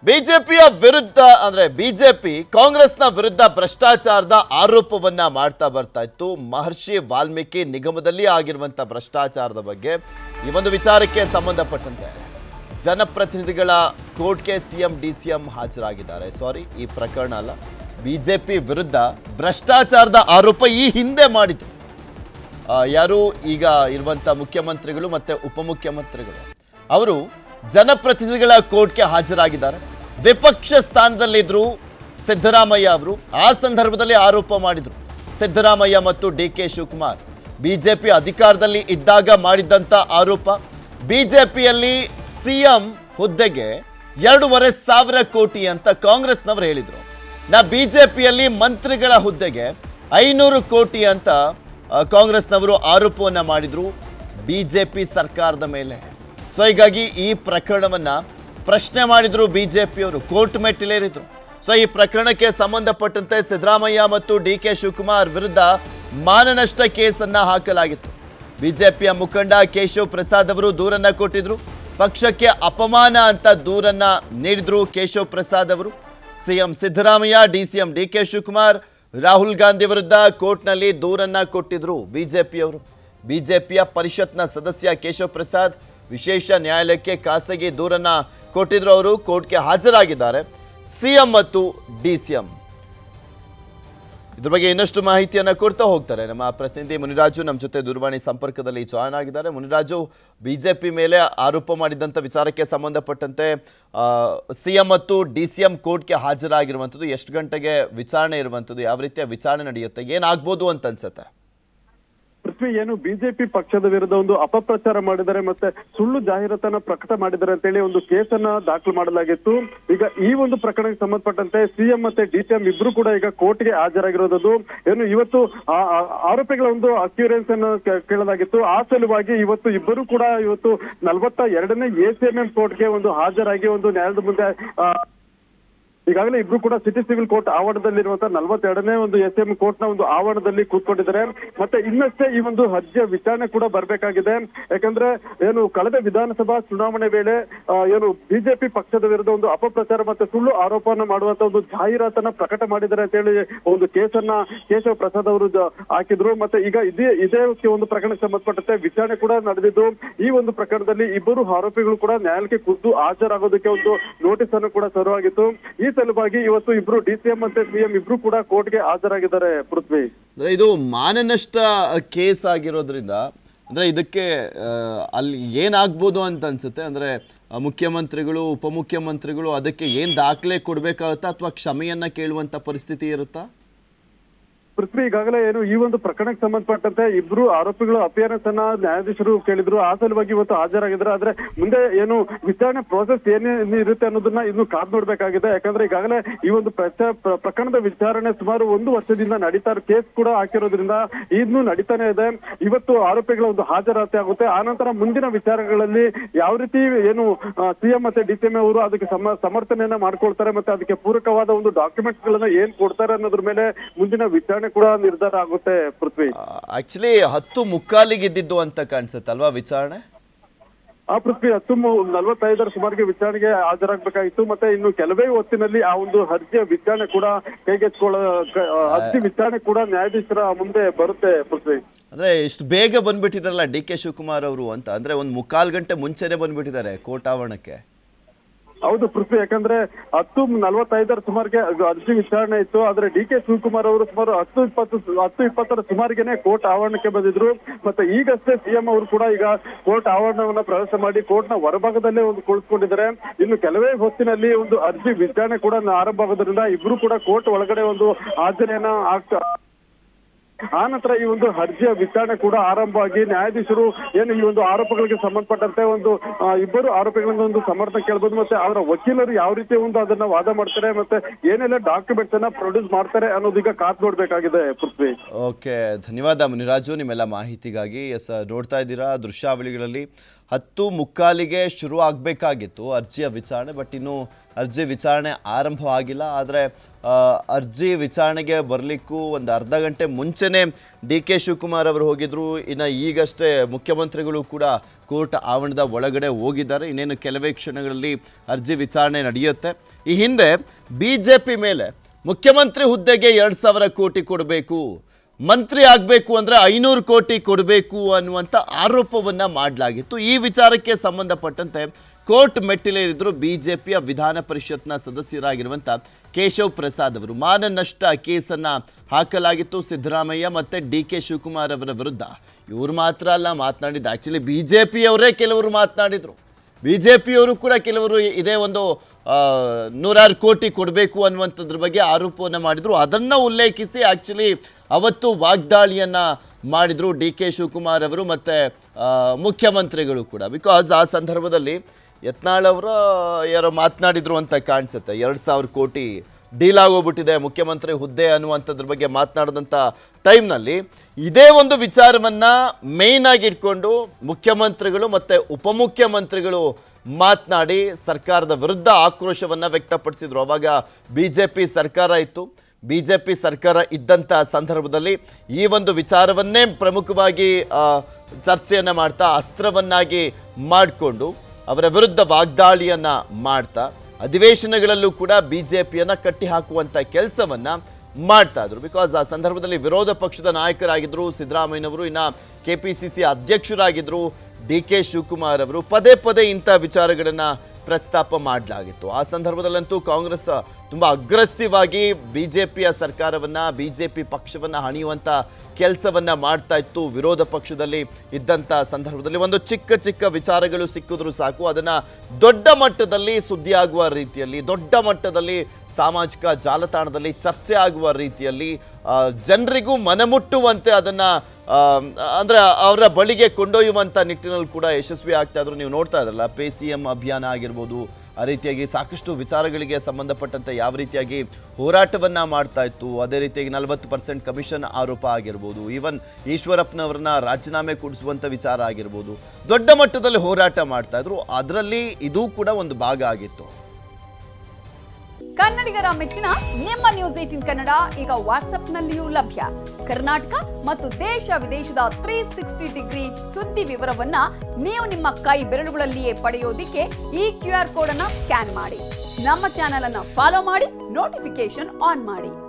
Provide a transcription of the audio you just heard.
ಬಿಜೆಪಿಯ ವಿರುದ್ಧ ಅಂದ್ರೆ ಬಿಜೆಪಿ ಕಾಂಗ್ರೆಸ್ನ ವಿರುದ್ಧ ಭ್ರಷ್ಟಾಚಾರದ ಆರೋಪವನ್ನ ಮಾಡ್ತಾ ಬರ್ತಾ ಇತ್ತು ಮಹರ್ಷಿ ವಾಲ್ಮೀಕಿ ನಿಗಮದಲ್ಲಿ ಆಗಿರುವಂತ ಭ್ರಷ್ಟಾಚಾರದ ಬಗ್ಗೆ ಈ ಒಂದು ವಿಚಾರಕ್ಕೆ ಸಂಬಂಧಪಟ್ಟಂತೆ ಜನಪ್ರತಿನಿಧಿಗಳ ಕೋರ್ಟ್ಗೆ ಸಿಎಂ ಡಿ ಸಿ ಎಂ ಹಾಜರಾಗಿದ್ದಾರೆ ಸಾರಿ ಈ ಪ್ರಕರಣ ಅಲ್ಲ ಬಿಜೆಪಿ ವಿರುದ್ಧ ಭ್ರಷ್ಟಾಚಾರದ ಆರೋಪ ಈ ಹಿಂದೆ ಮಾಡಿತು ಆ, ಯಾರು ಈಗ ಇರುವಂತ ಮುಖ್ಯಮಂತ್ರಿಗಳು ಮತ್ತೆ ಉಪಮುಖ್ಯಮಂತ್ರಿಗಳು ಅವರು ಜನಪ್ರತಿನಿಧಿಗಳ ಕೋರ್ಟ್ಗೆ ಹಾಜರಾಗಿದ್ದಾರೆ ವಿಪಕ್ಷ ಸ್ಥಾನದಲ್ಲಿದ್ರು ಸಿದ್ದರಾಮಯ್ಯ ಅವರು ಆ ಸಂದರ್ಭದಲ್ಲಿ ಆರೋಪ ಮಾಡಿದ್ರು ಸಿದ್ದರಾಮಯ್ಯ ಮತ್ತು ಡಿ ಕೆ ಶಿವಕುಮಾರ್ ಬಿಜೆಪಿ ಅಧಿಕಾರದಲ್ಲಿ ಇದ್ದಾಗ ಮಾಡಿದ್ದಂಥ ಆರೋಪ ಬಿಜೆಪಿಯಲ್ಲಿ ಸಿಎಂ ಹುದ್ದೆಗೆ ಎರಡೂವರೆ ಸಾವಿರ ಕೋಟಿ ಅಂತ ಕಾಂಗ್ರೆಸ್ನವರು ಹೇಳಿದ್ರು ನಾ ಬಿಜೆಪಿಯಲ್ಲಿ ಮಂತ್ರಿಗಳ ಹುದ್ದೆಗೆ ಐನೂರು ಕೋಟಿ ಅಂತ ಆ, ಕಾಂಗ್ರೆಸ್ನವರು ಆರೋಪವನ್ನ ಮಾಡಿದ್ರು ಬಿಜೆಪಿ ಸರ್ಕಾರದ ಮೇಲೆ ಸೊ ಹೀಗಾಗಿ ಈ ಪ್ರಕರಣವನ್ನ ಪ್ರಶ್ನೆ ಮಾಡಿದ್ರು ಬಿಜೆಪಿಯವರು ಕೋರ್ಟ್ ಮೆಟ್ಟಿಲೇರಿದ್ರು ಸೊ ಈ ಪ್ರಕರಣಕ್ಕೆ ಸಂಬಂಧಪಟ್ಟಂತೆ ಸಿದ್ದರಾಮಯ್ಯ ಮತ್ತು ಡಿ ಕೆ ಶಿವಕುಮಾರ್ ವಿರುದ್ಧ ಮಾನನಷ್ಟ ಕೇಸನ್ನ ಹಾಕಲಾಗಿತ್ತು ಬಿಜೆಪಿಯ ಮುಖಂಡ ಕೇಶವ್ ಪ್ರಸಾದ್ ಅವರು ದೂರನ್ನ ಕೊಟ್ಟಿದ್ರು ಪಕ್ಷಕ್ಕೆ ಅಪಮಾನ ಅಂತ ದೂರನ್ನ ನೀಡಿದ್ರು ಕೇಶವ್ ಪ್ರಸಾದ್ ಅವರು CM Siddaramaiah DCM D K Shivakumar Rahul Gandhi ವಿರುದ್ಧ ಕೋರ್ಟ್ನಲ್ಲಿ ದೂರನ್ನ ಕೊಟ್ಟಿದ್ರು ಬಿಜೆಪಿಯವರು ಬಿಜೆಪಿಯ ಪರಿಷತ್ನ ಸದಸ್ಯ ಕೇಶವ್ ಪ್ರಸಾದ್ ವಿಶೇಷ ನ್ಯಾಯಾಲಯಕ್ಕೆ ಖಾಸಗಿ ದೂರನ್ನ ಕೊಟ್ಟಿದ್ರು ಅವರು ಕೋರ್ಟ್ಗೆ ಹಾಜರಾಗಿದ್ದಾರೆ ಸಿಎಂ ಮತ್ತು ಡಿಸಿಎಂ ಇದ್ರ ಬಗ್ಗೆ ಇನ್ನಷ್ಟು ಮಾಹಿತಿಯನ್ನ ಕೊಡ್ತಾ ಹೋಗ್ತಾರೆ ನಮ್ಮ ಪ್ರತಿನಿಧಿ ಮುನಿರಾಜು ನಮ್ಮ ಜೊತೆ ದೂರವಾಣಿ ಸಂಪರ್ಕದಲ್ಲಿ ಜಾಯ್ನ್ ಆಗಿದ್ದಾರೆ ಮುನಿರಾಜು ಬಿಜೆಪಿ ಮೇಲೆ ಆರೋಪ ಮಾಡಿದಂಥ ವಿಚಾರಕ್ಕೆ ಸಂಬಂಧಪಟ್ಟಂತೆ ಸಿಎಂ ಮತ್ತು ಡಿ ಸಿ ಎಂ ಕೋರ್ಟ್ಗೆ ಹಾಜರಾಗಿರುವಂಥದ್ದು ಎಷ್ಟು ಗಂಟೆಗೆ ವಿಚಾರಣೆ ಇರುವಂಥದ್ದು ಯಾವ ರೀತಿಯ ವಿಚಾರಣೆ ನಡೆಯುತ್ತೆ ಏನಾಗ್ಬೋದು ಅಂತ ಅನ್ಸುತ್ತೆ ಪೃಥ್ವಿ ಏನು ಬಿಜೆಪಿ ಪಕ್ಷದ ವಿರುದ್ಧ ಒಂದು ಅಪಪ್ರಚಾರ ಮಾಡಿದ್ದಾರೆ ಮತ್ತೆ ಸುಳ್ಳು ಜಾಹೀರಾತನ್ನ ಪ್ರಕಟ ಮಾಡಿದ್ದಾರೆ ಅಂತೇಳಿ ಒಂದು ಕೇಸನ್ನ ದಾಖಲು ಮಾಡಲಾಗಿತ್ತು ಈಗ ಈ ಒಂದು ಪ್ರಕರಣಕ್ಕೆ ಸಂಬಂಧಪಟ್ಟಂತೆ ಸಿಎಂ ಮತ್ತೆ ಡಿಸಿಎಂ ಇಬ್ರು ಕೂಡ ಈಗ ಕೋರ್ಟ್ಗೆ ಹಾಜರಾಗಿರೋದು ಏನು ಇವತ್ತು ಆ- ಆ- ಆರೋಪಿಗಳ ಒಂದು ಅಕ್ಯೂರೆನ್ಸ್ ಅನ್ನು ಕೇ- ಕೇಳಲಾಗಿತ್ತು ಆ ಸಲುವಾಗಿ ಇವತ್ತು ಇಬ್ಬರು ಕೂಡ ಇವತ್ತು ನಲವತ್ತ ಎರಡನೇ ಎಸಿಎಂಎಂ ಕೋರ್ಟ್ಗೆ ಒಂದು ಹಾಜರಾಗಿ ಒಂದು ನ್ಯಾಯದ ಮುಂದೆ ಆ, ಈಗಾಗಲೇ ಇಬ್ರು ಕೂಡ ಸಿಟಿ ಸಿವಿಲ್ ಕೋರ್ಟ್ ಆವರಣದಲ್ಲಿರುವಂತಹ ನಲವತ್ತೆರಡನೇ ಒಂದು ಎಸ್ ಎಂ ಕೋರ್ಟ್ ನ ಒಂದು ಆವರಣದಲ್ಲಿ ಕೂತ್ಕೊಂಡಿದ್ದಾರೆ ಮತ್ತೆ ಇನ್ನಷ್ಟೇ ಈ ಒಂದು ಅರ್ಜಿಯ ವಿಚಾರಣೆ ಕೂಡ ಬರಬೇಕಾಗಿದೆ ಯಾಕಂದ್ರೆ ಏನು ಕಳೆದ ವಿಧಾನಸಭಾ ಚುನಾವಣೆ ವೇಳೆ ಆ, ಏನು ಬಿಜೆಪಿ ಪಕ್ಷದ ವಿರುದ್ಧ ಒಂದು ಅಪಪ್ರಚಾರ ಮತ್ತೆ ಸುಳ್ಳು ಆರೋಪವನ್ನು ಮಾಡುವಂತ ಒಂದು ಜಾಹೀರಾತನ್ನ ಪ್ರಕಟ ಮಾಡಿದ್ದಾರೆ ಅಂತ ಹೇಳಿ ಒಂದು ಕೇಸನ್ನ ಕೇಶವ ಪ್ರಸಾದ್ ಅವರು ಜ- ಹಾಕಿದ್ರು ಮತ್ತೆ ಈಗ ಇದೇ ಇದೇ ಒಂದು ಪ್ರಕರಣಕ್ಕೆ ಸಂಬಂಧಪಟ್ಟಂತೆ ವಿಚಾರಣೆ ಕೂಡ ನಡೆದಿದ್ದು ಈ ಒಂದು ಪ್ರಕರಣದಲ್ಲಿ ಇಬ್ಬರು ಆರೋಪಿಗಳು ಕೂಡ ನ್ಯಾಯಾಲಯಕ್ಕೆ ಖುದ್ದು ಹಾಜರಾಗೋದಕ್ಕೆ ಒಂದು ನೋಟಿಸ್ ಅನ್ನು ಕೂಡ ತರವಾಗಿತ್ತು ಈ ಸಲುವಾಗಿ ಇವತ್ತು ಇಬ್ರು ಡಿಸಿಎಂ ಮತ್ತೆ ಸಿಎಂ ಇಬ್ರು ಕೂಡ ಕೋರ್ಟ್ಗೆ ಹಾಜರಾಗಿದ್ದಾರೆ ಪೃಥ್ವಿ ಅಂದ್ರೆ ಇದು ಮಾನನಷ್ಟ ಕೇಸ್ ಆಗಿರೋದ್ರಿಂದ ಅಂದ್ರೆ ಇದಕ್ಕೆ ಆ, ಅಲ್ಲಿ ಏನಾಗ್ಬೋದು ಅಂತ ಅನ್ಸುತ್ತೆ ಅಂದ್ರೆ ಆ, ಮುಖ್ಯಮಂತ್ರಿಗಳು ಉಪಮುಖ್ಯಮಂತ್ರಿಗಳು ಅದಕ್ಕೆ ಏನ್ ದಾಖಲೆ ಕೊಡ್ಬೇಕಾಗತ್ತಾ ಅಥವಾ ಕ್ಷಮೆಯನ್ನ ಕೇಳುವಂತ ಪರಿಸ್ಥಿತಿ ಇರುತ್ತಾ ಪೃಥ್ವಿ ಈಗಾಗಲೇ ಏನು ಈ ಒಂದು ಪ್ರಕರಣಕ್ಕೆ ಸಂಬಂಧಪಟ್ಟಂತೆ ಇಬ್ರು ಆರೋಪಿಗಳು ಅಪಿಯರೆನ್ಸ್ ಅನ್ನ ನ್ಯಾಯಾಧೀಶರು ಕೇಳಿದ್ರು ಆ ಸಲುವಾಗಿ ಇವತ್ತು ಹಾಜರಾಗಿದ್ದಾರೆ ಆದ್ರೆ ಮುಂದೆ ಏನು ವಿಚಾರಣೆ ಪ್ರೋಸೆಸ್ ಏನೇನು ಇರುತ್ತೆ ಅನ್ನೋದನ್ನ ಇನ್ನು ಕಾದ್ ನೋಡ್ಬೇಕಾಗಿದೆ ಯಾಕಂದ್ರೆ ಈಗಾಗಲೇ ಈ ಒಂದು ಪ್ರಚ- ಪ್ರ- ಪ್ರಕರಣದ ವಿಚಾರಣೆ ಸುಮಾರು ಒಂದು ವರ್ಷದಿಂದ ನಡೀತಾ ಇರೋ ಕೇಸ್ ಕೂಡ ಹಾಕಿರೋದ್ರಿಂದ ಇನ್ನು ನಡೀತಾನೆ ಇದೆ ಇವತ್ತು ಆರೋಪಿಗಳ ಒಂದು ಹಾಜರಾತಿ ಆಗುತ್ತೆ ಆನಂತರ ಮುಂದಿನ ವಿಚಾರಗಳಲ್ಲಿ ಯಾವ ರೀತಿ ಏನು ಸಿಎಂ ಮತ್ತೆ ಡಿಸಿಎಂ ಅವರು ಅದಕ್ಕೆ ಸಮ ಸಮರ್ಥನೆಯನ್ನ ಮಾಡ್ಕೊಳ್ತಾರೆ ಮತ್ತೆ ಅದಕ್ಕೆ ಪೂರಕವಾದ ಒಂದು ಡಾಕ್ಯುಮೆಂಟ್ಸ್ ಗಳನ್ನ ಏನ್ ಕೊಡ್ತಾರೆ ಅನ್ನೋದ್ರ ಮೇಲೆ ಮುಂದಿನ ವಿಚಾರಣೆ ಕೂಡ ನಿರ್ಧಾರ ಆಗುತ್ತೆ ಪೃಥ್ವಿ ಆಕ್ಚುಲಿ ಹತ್ತು ಮುಕ್ಕಾಲಿಗೆ ಇದ್ದಿದ್ದು ಅಂತ ಕಾಣಿಸುತ್ತೆ ಅಲ್ವಾ ವಿಚಾರಣೆ ಆ ಪೃಥ್ವಿ ಹತ್ತು ಮು- ನಲವತ್ತೈದರ ಸುಮಾರಿಗೆ ವಿಚಾರಣೆಗೆ ಹಾಜರಾಗಬೇಕಾಗಿತ್ತು ಮತ್ತೆ ಇನ್ನು ಕೆಲವೇ ಹೊತ್ತಿನಲ್ಲಿ ಆ ಒಂದು ಅರ್ಜಿಯ ವಿಚಾರಣೆ ಕೂಡ ಕೈಗೆತ್ತಿಕೊಳ್ಳ ಕ- ಅರ್ಜಿ ವಿಚಾರಣೆ ಕೂಡ ನ್ಯಾಯಾಧೀಶರ ಮುಂದೆ ಬರುತ್ತೆ ಪೃಥ್ವಿ ಅಂದ್ರೆ ಇಷ್ಟು ಬೇಗ ಬಂದ್ಬಿಟ್ಟಿದಾರಲ್ಲ ಡಿ ಕೆ ಶಿವಕುಮಾರ್ ಅವರು ಅಂತ ಅಂದ್ರೆ ಒಂದು ಮುಕ್ಕಾಲು ಗಂಟೆ ಮುಂಚೆನೆ ಬಂದ್ಬಿಟ್ಟಿದ್ದಾರೆ ಕೋರ್ಟ್ ಆವರಣಕ್ಕೆ ಹೌದು ಪೃಥ್ವಿ ಯಾಕಂದ್ರೆ ಹತ್ತು ನಲವತ್ತೈದರ ಸುಮಾರಿಗೆ ಅದು ಅರ್ಜಿ ವಿಚಾರಣೆ ಇತ್ತು ಆದ್ರೆ ಡಿ ಕೆ ಶಿವಕುಮಾರ್ ಅವರು ಸುಮಾರು ಹತ್ತು ಇಪ್ಪತ್ತು ಹತ್ತು ಇಪ್ಪತ್ತರ ಸುಮಾರಿಗೆನೆ ಕೋರ್ಟ್ ಆವರಣಕ್ಕೆ ಬಂದಿದ್ರು ಮತ್ತೆ ಈಗಷ್ಟೇ ಸಿಎಂ ಅವರು ಕೂಡ ಈಗ ಕೋರ್ಟ್ ಆವರಣವನ್ನ ಪ್ರವೇಶ ಮಾಡಿ ಕೋರ್ಟ್ ನ ಹೊರಭಾಗದಲ್ಲೇ ಒಂದು ಕುಳಿತುಕೊಂಡಿದ್ದಾರೆ ಇನ್ನು ಕೆಲವೇ ಹೊತ್ತಿನಲ್ಲಿ ಒಂದು ಅರ್ಜಿ ವಿಚಾರಣೆ ಕೂಡ ಆರಂಭ ಆಗೋದ್ರಿಂದ ಇಬ್ರು ಕೂಡ ಕೋರ್ಟ್ ಒಳಗಡೆ ಒಂದು ಹಾಜರಿಯನ್ನ ಆಗ್ತಾ ಆ ನಂತರ ಈ ಒಂದು ಅರ್ಜಿಯ ವಿಚಾರಣೆ ಕೂಡ ಆರಂಭವಾಗಿ ನ್ಯಾಯಾಧೀಶರು ಏನು ಈ ಒಂದು ಆರೋಪಗಳಿಗೆ ಸಂಬಂಧಪಟ್ಟಂತೆ ಒಂದು ಆ, ಇಬ್ಬರು ಆರೋಪಿಗಳಿಂದ ಒಂದು ಸಮರ್ಥನೆ ಕೇಳ್ಬೋದು ಮತ್ತೆ ಅವರ ವಕೀಲರು ಯಾವ ರೀತಿ ಒಂದು ಅದನ್ನ ವಾದ ಮಾಡ್ತಾರೆ ಮತ್ತೆ ಏನೆಲ್ಲ ಡಾಕ್ಯುಮೆಂಟ್ಸ್ ಅನ್ನ ಪ್ರೊಡ್ಯೂಸ್ ಮಾಡ್ತಾರೆ ಅನ್ನೋದೀಗ ಕಾದ್ ನೋಡ್ಬೇಕಾಗಿದೆ ಪೃಥ್ವಿ ಓಕೆ ಧನ್ಯವಾದ ಮುನಿರಾಜು ನಿಮ್ಮೆಲ್ಲ ಮಾಹಿತಿಗಾಗಿ ಎಸ್ ನೋಡ್ತಾ ಇದ್ದೀರಾ ದೃಶ್ಯಾವಳಿಗಳಲ್ಲಿ ಹತ್ತು ಮುಕ್ಕಾಲಿಗೆ ಶುರು ಆಗಬೇಕಾಗಿತ್ತು ಅರ್ಜಿಯ ವಿಚಾರಣೆ ಬಟ್ ಇನ್ನು ಅರ್ಜಿ ವಿಚಾರಣೆ ಆರಂಭವಾಗಿಲ್ಲ ಆದರೆ ಅರ್ಜಿ ವಿಚಾರಣೆಗೆ ಬರಲಿಕ್ಕೂ ಒಂದು ಅರ್ಧ ಗಂಟೆ ಮುಂಚೆನೇ ಡಿ ಕೆ ಶಿವಕುಮಾರ್ ಅವರು ಹೋಗಿದ್ರು ಇನ್ನು ಈಗಷ್ಟೇ ಮುಖ್ಯಮಂತ್ರಿಗಳು ಕೂಡ ಕೋರ್ಟ್ ಆವರಣದ ಒಳಗಡೆ ಹೋಗಿದ್ದಾರೆ ಇನ್ನೇನು ಕೆಲವೇ ಕ್ಷಣಗಳಲ್ಲಿ ಅರ್ಜಿ ವಿಚಾರಣೆ ನಡೆಯುತ್ತೆ ಈ ಹಿಂದೆ ಬಿ ಜೆ ಪಿ ಮೇಲೆ ಮುಖ್ಯಮಂತ್ರಿ ಹುದ್ದೆಗೆ ಎರಡು ಸಾವಿರ ಕೋಟಿ ಕೊಡಬೇಕು ಮಂತ್ರಿ ಆಗಬೇಕು ಅಂದರೆ ಐನೂರು ಕೋಟಿ ಕೊಡಬೇಕು ಅನ್ನುವಂಥ ಆರೋಪವನ್ನು ಮಾಡಲಾಗಿತ್ತು ಈ ವಿಚಾರಕ್ಕೆ ಸಂಬಂಧಪಟ್ಟಂತೆ ಕೋರ್ಟ್ ಮೆಟ್ಟಿಲೇರಿದ್ರು ಬಿ ಜೆ ಪಿಯ ವಿಧಾನ ಪರಿಷತ್ನ ಸದಸ್ಯರಾಗಿರುವಂಥ ಕೇಶವ್ ಪ್ರಸಾದ್ ಅವರು ಮಾನ ನಷ್ಟ ಕೇಸನ್ನು ಹಾಕಲಾಗಿತ್ತು ಸಿದ್ದರಾಮಯ್ಯ ಮತ್ತು ಡಿ ಕೆ ಶಿವಕುಮಾರ್ ಅವರ ವಿರುದ್ಧ ಇವರು ಮಾತ್ರ ಅಲ್ಲ ಮಾತನಾಡಿದ್ದು ಆ್ಯಕ್ಚುಲಿ ಬಿ ಜೆ ಪಿಯವರೇ ಕೆಲವರು ಮಾತನಾಡಿದರು ಬಿ ಜೆ ಪಿಯವರು ಕೂಡ ಕೆಲವರು ಇದೇ ಒಂದು ಆ, ನೂರಾರು ಕೋಟಿ ಕೊಡಬೇಕು ಅನ್ನುವಂಥದ್ರ ಬಗ್ಗೆ ಆರೋಪವನ್ನು ಮಾಡಿದರು ಅದನ್ನು ಉಲ್ಲೇಖಿಸಿ ಆ್ಯಕ್ಚುಲಿ ಅವತ್ತು ವಾಗ್ದಾಳಿಯನ್ನು ಮಾಡಿದರು ಡಿ ಕೆ ಶಿವಕುಮಾರ್ ಅವರು ಮತ್ತು ಮುಖ್ಯಮಂತ್ರಿಗಳು ಕೂಡ ಬಿಕಾಸ್ ಆ ಸಂದರ್ಭದಲ್ಲಿ ಯತ್ನಾಳ್ ಅವರ ಯಾರೋ ಮಾತನಾಡಿದ್ರು ಅಂತ ಕಾಣಿಸುತ್ತೆ ಎರಡು ಸಾವಿರ ಕೋಟಿ ಡೀಲ್ ಆಗೋಗ್ಬಿಟ್ಟಿದೆ ಮುಖ್ಯಮಂತ್ರಿ ಹುದ್ದೆ ಅನ್ನುವಂಥದ್ರ ಬಗ್ಗೆ ಮಾತನಾಡಿದಂಥ ಟೈಮ್ನಲ್ಲಿ ಇದೇ ಒಂದು ವಿಚಾರವನ್ನು ಮೇಯ್ನ್ ಆಗಿ ಇಟ್ಕೊಂಡು ಮುಖ್ಯಮಂತ್ರಿಗಳು ಮತ್ತು ಉಪಮುಖ್ಯಮಂತ್ರಿಗಳು ಮಾತನಾಡಿ ಸರ್ಕಾರದ ವಿರುದ್ಧ ಆಕ್ರೋಶವನ್ನು ವ್ಯಕ್ತಪಡಿಸಿದ್ರು ಅವಾಗ ಬಿ ಜೆ ಪಿ ಸರ್ಕಾರ ಇತ್ತು ಬಿ ಜೆ ಪಿ ಸರ್ಕಾರ ಇದ್ದಂಥ ಸಂದರ್ಭದಲ್ಲಿ ಈ ಒಂದು ವಿಚಾರವನ್ನೇ ಪ್ರಮುಖವಾಗಿ ಆ, ಚರ್ಚೆಯನ್ನು ಮಾಡ್ತಾ ಅಸ್ತ್ರವನ್ನಾಗಿ ಮಾಡಿಕೊಂಡು ಅವರ ವಿರುದ್ಧ ವಾಗ್ದಾಳಿಯನ್ನ ಮಾಡ್ತಾ ಅಧಿವೇಶನಗಳಲ್ಲೂ ಕೂಡ ಬಿ ಜೆ ಪಿಯನ್ನು ಕಟ್ಟಿ ಹಾಕುವಂಥ ಕೆಲಸವನ್ನ ಮಾಡ್ತಾ ಇದ್ರು ಬಿಕಾಸ್ ಆ ಸಂದರ್ಭದಲ್ಲಿ ವಿರೋಧ ಪಕ್ಷದ ನಾಯಕರಾಗಿದ್ದರು ಸಿದ್ದರಾಮಯ್ಯನವರು ಇನ್ನು ಕೆ ಪಿ ಸಿ ಸಿ ಅಧ್ಯಕ್ಷರಾಗಿದ್ದರು ಡಿ ಕೆ ಶಿವಕುಮಾರ್ ಅವರು ಪದೇ ಪದೇ ಇಂಥ ವಿಚಾರಗಳನ್ನು ಪ್ರಸ್ತಾಪ ಮಾಡಲಾಗಿತ್ತು ಆ ಸಂದರ್ಭದಲ್ಲಂತೂ ಕಾಂಗ್ರೆಸ್ ತುಂಬ ಅಗ್ರೆಸಿವ್ ಆಗಿ ಬಿ ಜೆ ಪಿಯ ಸರ್ಕಾರವನ್ನು ಬಿ ಜೆ ಪಿ ಪಕ್ಷವನ್ನು ಹಣಿಯುವಂಥ ಕೆಲಸವನ್ನ ಮಾಡ್ತಾ ಇತ್ತು ವಿರೋಧ ಪಕ್ಷದಲ್ಲಿ ಇದ್ದಂಥ ಸಂದರ್ಭದಲ್ಲಿ ಒಂದು ಚಿಕ್ಕ ಚಿಕ್ಕ ವಿಚಾರಗಳು ಸಿಕ್ಕಿದ್ರು ಸಾಕು ಅದನ್ನು ದೊಡ್ಡ ಮಟ್ಟದಲ್ಲಿ ಸುದ್ದಿಯಾಗುವ ರೀತಿಯಲ್ಲಿ ದೊಡ್ಡ ಮಟ್ಟದಲ್ಲಿ ಸಾಮಾಜಿಕ ಜಾಲತಾಣದಲ್ಲಿ ಚರ್ಚೆ ಆಗುವ ರೀತಿಯಲ್ಲಿ ಆ, ಜನರಿಗೂ ಮನಮುಟ್ಟುವಂತೆ ಅದನ್ನು ಅಂದರೆ ಅವರ ಬಳಿಗೆ ಕೊಂಡೊಯ್ಯುವಂಥ ನಿಟ್ಟಿನಲ್ಲಿ ಕೂಡ ಯಶಸ್ವಿ ಆಗ್ತಾ ಇದ್ರು ನೀವು ನೋಡ್ತಾ ಇದ್ರಲ್ಲ ಪೇ ಸಿ ಎಂ ಅಭಿಯಾನ ಆಗಿರ್ಬೋದು ಆ ರೀತಿಯಾಗಿ ಸಾಕಷ್ಟು ವಿಚಾರಗಳಿಗೆ ಸಂಬಂಧಪಟ್ಟಂತೆ ಯಾವ ರೀತಿಯಾಗಿ ಹೋರಾಟವನ್ನ ಮಾಡ್ತಾ ಇತ್ತು ಅದೇ ರೀತಿಯಾಗಿ ನಲವತ್ತು ಪರ್ಸೆಂಟ್ ಕಮಿಷನ್ ಆರೋಪ ಆಗಿರ್ಬೋದು ಈವನ್ ಈಶ್ವರಪ್ಪನವ್ರನ್ನ ರಾಜೀನಾಮೆ ಕೊಡಿಸುವಂಥ ವಿಚಾರ ಆಗಿರ್ಬೋದು ದೊಡ್ಡ ಮಟ್ಟದಲ್ಲಿ ಹೋರಾಟ ಮಾಡ್ತಾ ಇದ್ರು ಅದರಲ್ಲಿ ಇದು ಕೂಡ ಒಂದು ಭಾಗ ಆಗಿತ್ತು ಕನ್ನಡಿಗರ ಮೆಚ್ಚಿನ ನಿಮ್ಮ ನ್ಯೂಸ್ ಏಟಿನ್ ಕನ್ನಡ ಈಗ ವಾಟ್ಸ್ಆಪ್ನಲ್ಲಿಯೂ ಲಭ್ಯ ಕರ್ನಾಟಕ ಮತ್ತು ದೇಶ ವಿದೇಶದ ತ್ರೀ ಸಿಕ್ಸ್ಟಿ ಡಿಗ್ರಿ ಸುದ್ದಿ ವಿವರವನ್ನ ನೀವು ನಿಮ್ಮ ಕೈ ಬೆರಳುಗಳಲ್ಲಿಯೇ ಪಡೆಯೋದಿಕ್ಕೆ ಈ ಕ್ಯೂ ಆರ್ ಕೋಡ್ ಅನ್ನ ಸ್ಕ್ಯಾನ್ ಮಾಡಿ ನಮ್ಮ ಚಾನೆಲ್ ಅನ್ನ ಫಾಲೋ ಮಾಡಿ ನೋಟಿಫಿಕೇಶನ್ ಆನ್ ಮಾಡಿ